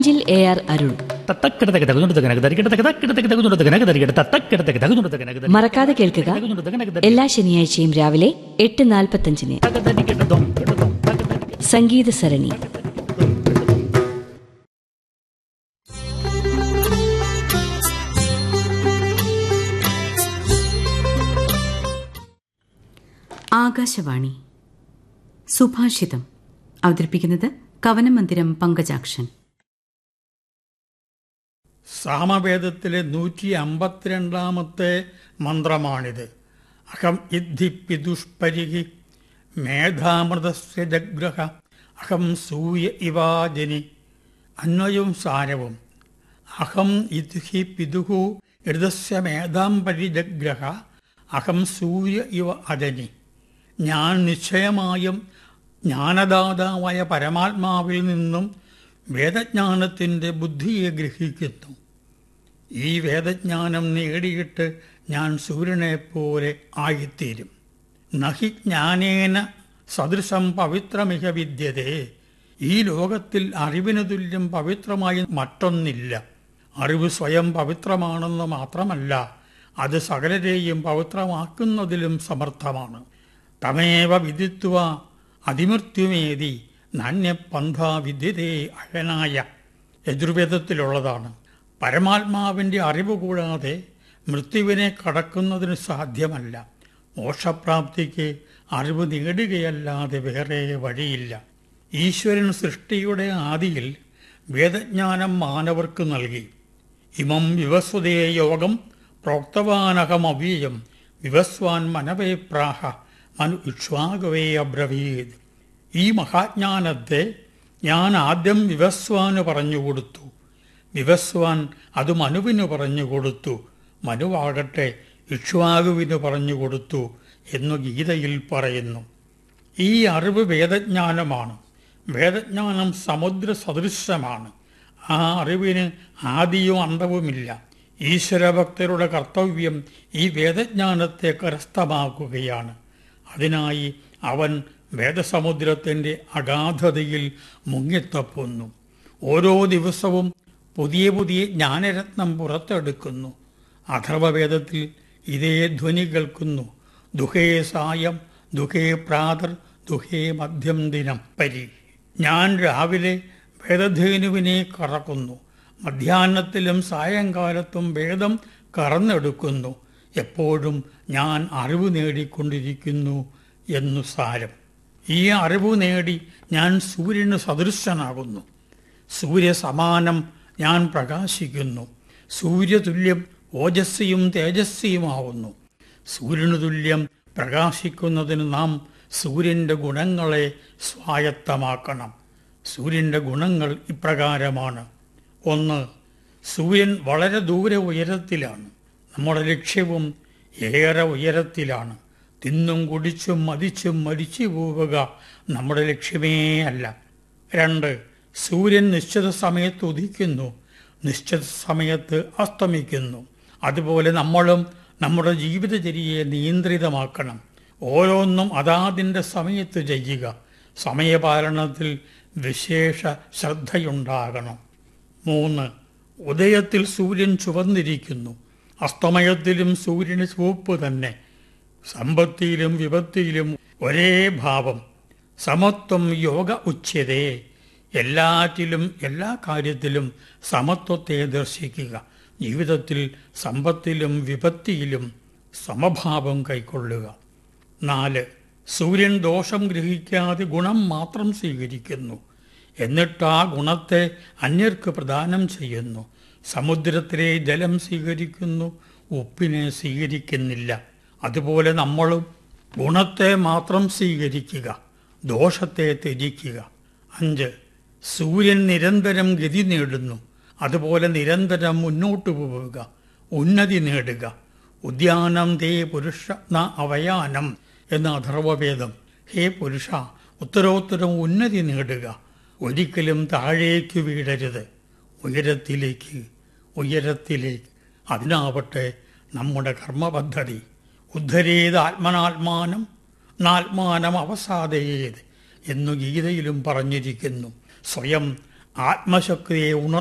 ജിൽ A R Arun തത്തക്കിടത്തക്ക് തകുന്നുണ്ട് തകനക്ക് തരികിടത്തക്ക് തക്കിടത്തക്ക് തകുന്നുണ്ട് തകനക്ക് തരികിട തത്തക്കിടത്തക്ക് തകുന്നുണ്ട് തകനക്ക് തരി- മറക്കാതെ കേൾക്കുക തകുന്നുണ്ട് തകനക്ക് തരി- എല്ലാ ശനിയാഴ്ചയും രാവിലെ എട്ട് നാൽപ്പത്തഞ്ചിന് തക തരികിട ദോം കിട ദോം തക തരികിട സംഗീത സരണി ആകാശവാണി സുഭാഷിതം അവതരിപ്പിക്കുന്നത് കവനമന്ദിരം പങ്കജാക്ഷൻ സാമവേദത്തിലെ നൂറ്റി അമ്പത്തിരണ്ടാമത്തെ മന്ത്രമാണിത് അഹം ഇദ്ധി പിദുഷ്പരിഹി മേധാമൃതസ്യ ജഗ്രഹ അഹം സൂയ ഇവാജനി അന്വയവും സാരവും അഹം ഇദ്ഹി പിതുഹു ഋതസ്യ മേധാം പരിജഗ്രഹ അഹം സൂര്യ ഇവ അജനി ഞാൻ നിശ്ചയമായും ജ്ഞാനദാതാവായ പരമാത്മാവിൽ നിന്നും വേദജ്ഞാനത്തിൻ്റെ ബുദ്ധിയെ ഗ്രഹിക്കുന്നു ഈ വേദജ്ഞാനം നേടിയിട്ട് ഞാൻ സൂര്യനെപ്പോലെ ആയിത്തീരും നഹി ജ്ഞാനേന സദൃശം പവിത്രമിക വിദ്യതേ ഈ ലോകത്തിൽ അറിവിന് തുല്യം പവിത്രമായി മറ്റൊന്നില്ല അറിവ് സ്വയം പവിത്രമാണെന്ന് മാത്രമല്ല അത് സകലരെയും പവിത്രമാക്കുന്നതിലും സമർത്ഥമാണ് തമേവ വിദിത്വ അതിമൃത്യുമേതി നാണ്യപന്ഥ വിദ്യതേ അയനായ യജുർവേദത്തിലുള്ളതാണ് പരമാത്മാവിൻ്റെ അറിവ് കൂടാതെ മൃത്യുവിനെ കടക്കുന്നതിന് സാധ്യമല്ല മോക്ഷപ്രാപ്തിക്ക് അറിവ് നേടുകയല്ലാതെ വേറെ വഴിയില്ല ഈശ്വരൻ സൃഷ്ടിയുടെ ആദിയിൽ വേദജ്ഞാനം മാനവർക്ക് നൽകി ഇമം വിവസ്വതേ യോഗം പ്രോക്തവാനഹമവീയം വിവസ്വാൻ മനവേ പ്രാഹ മനു ഇക്ഷ്വാകവേ അബ്രവീത് ഈ മഹാജ്ഞാനത്തെ ഞാൻ ആദ്യം വിവസ്വാന് പറഞ്ഞു കൊടുത്തു വിവസ്വാൻ അത് മനുവിന് പറഞ്ഞു കൊടുത്തു മനുവാകട്ടെ ഇക്ഷ്വാകുവിന് പറഞ്ഞു കൊടുത്തു എന്നു ഗീതയിൽ പറയുന്നു ഈ അറിവ് വേദജ്ഞാനമാണ് വേദജ്ഞാനം സമുദ്ര സദൃശമാണ് ആ അറിവിന് ആദിയും അന്തവുമില്ല ഈശ്വരഭക്തരുടെ കർത്തവ്യം ഈ വേദജ്ഞാനത്തെ കരസ്ഥമാക്കുകയാണ് അതിനായി അവൻ വേദസമുദ്രത്തിൻ്റെ അഗാധതയിൽ മുങ്ങിത്തപ്പുന്നു ഓരോ ദിവസവും പുതിയ പുതിയ ജ്ഞാനരത്നം പുറത്തെടുക്കുന്നു അഥർവവേദത്തിൽ ഇതേ ധ്വനി കേൾക്കുന്നു ദുഃഖേ സായം ദുഃഖേ പ്രാതർ ദുഃഖേ മധ്യം ദിനം പരി ഞാൻ രാവിലെ വേദധേനുവിനെ കറക്കുന്നു മധ്യാഹ്നത്തിലും സായങ്കാലത്തും വേദം കറന്നെടുക്കുന്നു എപ്പോഴും ഞാൻ അറിവ് നേടിക്കൊണ്ടിരിക്കുന്നു എന്നു സാരം ഈ അറിവ് നേടി ഞാൻ സൂര്യന് സദൃശനാകുന്നു സൂര്യസമാനം ഞാൻ പ്രകാശിക്കുന്നു സൂര്യതുല്യം ഓജസ്വിയും തേജസ്വിയുമാവുന്നു സൂര്യനു തുല്യം പ്രകാശിക്കുന്നതിന് നാം സൂര്യൻ്റെ ഗുണങ്ങളെ സ്വായത്തമാക്കണം സൂര്യൻ്റെ ഗുണങ്ങൾ ഇപ്രകാരമാണ് ഒന്ന് സൂര്യൻ വളരെ ദൂരെ ഉയരത്തിലാണ് നമ്മുടെ ലക്ഷ്യവും ഏറെ ഉയരത്തിലാണ് തിന്നും കുടിച്ചും മതിച്ചും മരിച്ചു പോവുക നമ്മുടെ ലക്ഷ്യമേ അല്ല രണ്ട് സൂര്യൻ നിശ്ചിത സമയത്ത് ഉദിക്കുന്നു നിശ്ചിത സമയത്ത് അസ്തമിക്കുന്നു അതുപോലെ നമ്മളും നമ്മുടെ ജീവിതചര്യയെ നിയന്ത്രിതമാക്കണം ഓരോന്നും അതാതിൻ്റെ സമയത്ത് ചെയ്യുക സമയപാലനത്തിൽ വിശേഷ ശ്രദ്ധയുണ്ടാകണം മൂന്ന് ഉദയത്തിൽ സൂര്യൻ ചുവന്നിരിക്കുന്നു അസ്തമയത്തിലും സൂര്യന് ചുവപ്പ് തന്നെ സമ്പത്തിയിലും വിപത്തിയിലും ഒരേ ഭാവം സമത്വം യോഗ ഉച്യതേ എല്ലാറ്റിലും എല്ലാ കാര്യത്തിലും സമത്വത്തെ ദർശിക്കുക ജീവിതത്തിൽ സമ്പത്തിലും വിപത്തിയിലും സമഭാവം കൈക്കൊള്ളുക നാല് സൂര്യൻ ദോഷം ഗ്രഹിക്കാതെ ഗുണം മാത്രം സ്വീകരിക്കുന്നു എന്നിട്ട് ആ ഗുണത്തെ അന്യർക്ക് പ്രദാനം ചെയ്യുന്നു സമുദ്രത്തിലെ ജലം സ്വീകരിക്കുന്നു ഉപ്പിനെ സ്വീകരിക്കുന്നില്ല അതുപോലെ നമ്മളും ഗുണത്തെ മാത്രം സ്വീകരിക്കുക ദോഷത്തെ ത്യജിക്കുക അഞ്ച് സൂര്യൻ നിരന്തരം ഗതി നേടുന്നു അതുപോലെ നിരന്തരം മുന്നോട്ടു പോവുക ഉന്നതി നേടുക ഉദ്യാനം തേ പുരുഷ ന അവയാനം എന്ന അഥർവവേദം ഹേ പുരുഷ ഉത്തരോത്തരം ഉന്നതി നേടുക ഒരിക്കലും താഴേക്ക് വീഴരുത് ഉയരത്തിലേക്ക് ഉയരത്തിലേക്ക് അതിനാവട്ടെ നമ്മുടെ കർമ്മപദ്ധതി ഉദ്ധരേത് ആത്മനാത്മാനം നാത്മാനം അവസാദയേത് എന്നു ഗീതയിലും പറഞ്ഞിരിക്കുന്നു സ്വയം ആത്മശക്തിയെ ഉണർ